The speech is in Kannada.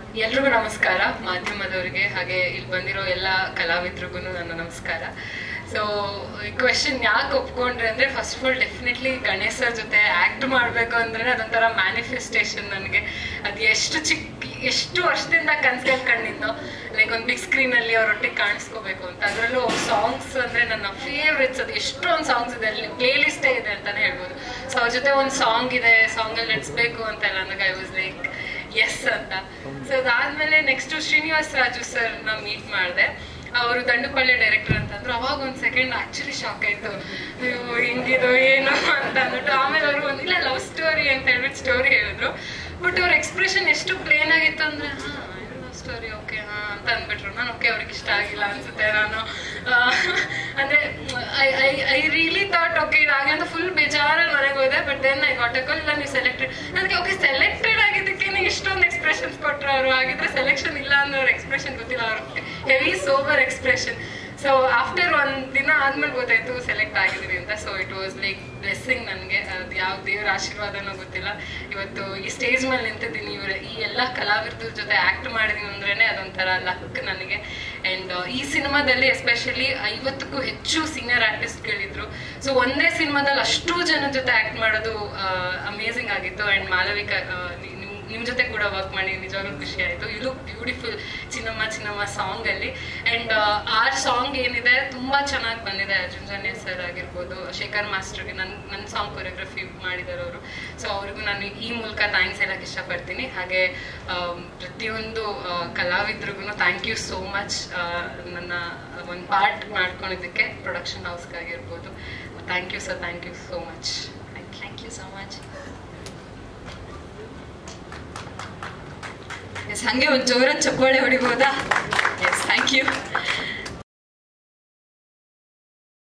ಎಲ್ರಿಗೂ ನಮಸ್ಕಾರ ಮಾಧ್ಯಮದವರಿಗೆ ಹಾಗೆ ಇಲ್ಲಿ ಬಂದಿರೋ ಎಲ್ಲ ಕಲಾವಿದ್ರಿಗೂ ನನ್ನ ನಮಸ್ಕಾರ ಸೊ ಈ ಕ್ವೆಶನ್ ಯಾಕೆ ಒಪ್ಕೊಂಡ್ರೆ ಅಂದ್ರೆ first of all definitely Ganesh sir ಜೊತೆ ಆಕ್ಟ್ ಮಾಡಬೇಕು ಅಂದ್ರೆ ಅದೊಂಥರ ಮ್ಯಾನಿಫೆಸ್ಟೇಷನ್ ನನಗೆ ಅದು ಎಷ್ಟು ಚಿಕ್ಕ ಎಷ್ಟು ವರ್ಷದಿಂದ ಕನ್ಸಲ್ಲಿ ಕಂಡಿದ್ದೋ ಲೈಕ್ ಒಂದು ಬಿಗ್ ಸ್ಕ್ರೀನ್ ಅಲ್ಲಿ ಅವರೊಟ್ಟಿಗೆ ಕಾಣಿಸ್ಕೋಬೇಕು ಅಂತ ಅದರಲ್ಲೂ ಸಾಂಗ್ಸ್ ಅಂದ್ರೆ ನನ್ನ ಫೇವ್ರೆಟ್ಸ್ ಅದು ಎಷ್ಟೊಂದು ಸಾಂಗ್ಸ್ ಇದೆ ಅಲ್ಲಿ ಪ್ಲೇ ಲಿಸ್ಟೇ ಇದೆ ಅಂತಾನೆ ಹೇಳ್ಬೋದು ಸೊ ಅವ್ರ ಜೊತೆ ಒಂದು ಸಾಂಗ್ ಇದೆ ಸಾಂಗ್ ಅಲ್ಲಿ ನಡ್ಸ್ಬೇಕು ಅಂತ ಎಲ್ಲ ನನಗೆ ಐ ವಾಸ್ ಲೈಕ್ ಎಸ್ ಅಂತ ಸೊ ಅದಾದ್ಮೇಲೆ ನೆಕ್ಸ್ಟ್ ಶ್ರೀನಿವಾಸ್ ರಾಜು ಸರ್ ನ ಮೀಟ್ ಮಾಡಿದೆ ಅವರು ದಂಡುಪಳ್ಳಿ ಡೈರೆಕ್ಟರ್ ಅಂತಂದ್ರು ಅವಾಗ ಒಂದ್ ಸೆಕೆಂಡ್ ಆಕ್ಚುಲಿ ಶಾಕ್ ಆಯ್ತು ಅಯ್ಯೋ ಹಿಂಗಿದು ಏನು ಅಂತ ಅಂದ್ಬಿಟ್ಟು ಆಮೇಲೆ ಅವರು ಒಂದು ಇಲ್ಲ ಲವ್ ಸ್ಟೋರಿ ಅಂತ ಹೇಳ್ಬಿಟ್ಟು ಸ್ಟೋರಿ ಹೇಳಿದ್ರು ಬಟ್ ಅವ್ರ ಎಕ್ಸ್ಪ್ರೆಷನ್ ಎಷ್ಟು ಪ್ಲೇನ್ ಆಗಿತ್ತು ಅಂದ್ರೆ ಹಾ ಲವ್ ಸ್ಟೋರಿ ಓಕೆ ಹಾ ಅಂತ ಅಂದ್ಬಿಟ್ರು ನಾನು ಓಕೆ ಅವ್ರಿಗೆ ಇಷ್ಟ ಆಗಿಲ್ಲ ಅನ್ಸುತ್ತೆ ನಾನು ಆ, ಅಂದ್ರೆ I I I really thought okay ಇದಾಗಲಿ ಅಂತ ಫುಲ್ ಬೇಜಾರಲ್ಲಿ ಮನೆಗೆ ಹೋದೆ but then I got a call ಇಲ್ಲ ನೀವು ಸೆಲೆಕ್ಟೆಡ್ ನನಗೆ ಓಕೆ ಸೆಲೆಕ್ಟೆಡ್ ಆಗಿದ್ದಕ್ಕೆ ಇಷ್ಟೊಂದು ಎಕ್ಸ್ಪ್ರೆಷನ್ಸ್ ಕೊಟ್ಟರು ಅವರು ಆಗಿದ್ರೆ ಸೆಲೆಕ್ಷನ್ ಇಲ್ಲ ಅನ್ನೋ ಅವ್ರ ಎಕ್ಸ್ಪ್ರೆಷನ್ ಗೊತ್ತಿಲ್ಲ ಅವ್ರ heavy sober expression so after ಒಂದ್ ದಿನ ಆದ್ಮೇಲೆ ಗೊತ್ತಾಯ್ತು ಸೆಲೆಕ್ಟ್ ಆಗಿದ್ದೀನಿ ಅಂತ so it was like blessing ನನಗೆ ಅದು ಯಾವ ದೇವ್ರ ಆಶೀರ್ವಾದನೋ ಗೊತ್ತಿಲ್ಲ ಇವತ್ತು ಈ ಸ್ಟೇಜ್ ಮೇಲೆ ನಿಂತಿದ್ದೀನಿ ಇವ್ರ ಈ ಎಲ್ಲ ಕಲಾವಿದ್ರ ಜೊತೆ ಆಕ್ಟ್ ಮಾಡಿದೀನಿ ಅಂದ್ರೇನೆ ಅದೊಂಥರ ಲಕ್ ನನಗೆ ಅಂಡ್ ಈ ಸಿನಿಮಾದಲ್ಲಿ ಎಸ್ಪೆಷಲಿ ಐವತ್ತಕ್ಕೂ ಹೆಚ್ಚು ಸೀನಿಯರ್ ಆರ್ಟಿಸ್ಟ್ಗಳಿದ್ರು ಸೊ ಒಂದೇ ಸಿನಿಮಾದಲ್ಲಿ ಅಷ್ಟು ಜನ ಜೊತೆ ಆಕ್ಟ್ ಮಾಡೋದು ಅಮೇಸಿಂಗ್ ಆಗಿತ್ತು ಅಂಡ್ ಮಾಲವಿಕಾ ಆ, ನಿ- ನಿಮ್- ನಿಮ್ ಜೊತೆ ಕೂಡ ವರ್ಕ್ ಮಾಡಿ ನಿಜವಾಗ್ಲೂ ಖುಷಿ ಆಯ್ತು you look beautiful Chinnamma Chinnamma song ಅಲ್ಲಿ ಅಂಡ್ ಆ ಸಾಂಗ್ ಏನಿದೆ ತುಂಬಾ ಚೆನ್ನಾಗಿ ಬಂದಿದೆ ಅರ್ಜುನ್ ಜನ್ಯ ಸರ್ ಆಗಿರ್ಬೋದು ಶೇಖರ್ ಮಾಸ್ಟರ್ಗೆ ನನ್ ನನ್ನ ಸಾಂಗ್ ಕೊರಿಯೋಗ್ರಫಿ ಮಾಡಿದ್ದಾರೆ ಅವರು ಸೊ ಅವ್ರಿಗೂ ನಾನು ಈ ಮೂಲಕ ಥ್ಯಾಂಕ್ಸ್ ಹೇಳಕ್ ಇಷ್ಟಪಡ್ತೀನಿ ಹಾಗೆ ಆಮ್, ಪ್ರತಿಯೊಂದು ಆ, ಕಲಾವಿದ್ರಿಗೂ ಥ್ಯಾಂಕ್ ಯು ಸೋ ಮಚ್ ನನ್ನ ಒಂದು ಪಾರ್ಟ್ ಮಾಡ್ಕೊಂಡಿದ್ದಕ್ಕೆ ಪ್ರೊಡಕ್ಷನ್ ಹೌಸ್ಗಾಗಿರ್ಬೋದು thank you sir thank you so much thank you so much yes ಹಂಗೆ ಒಂದು ಜೋರ ಚಪ್ಪಾಳೆ ಹೊಡಿಬೋದಾ ಎಸ್ ಥ್ಯಾಂಕ್ ಯು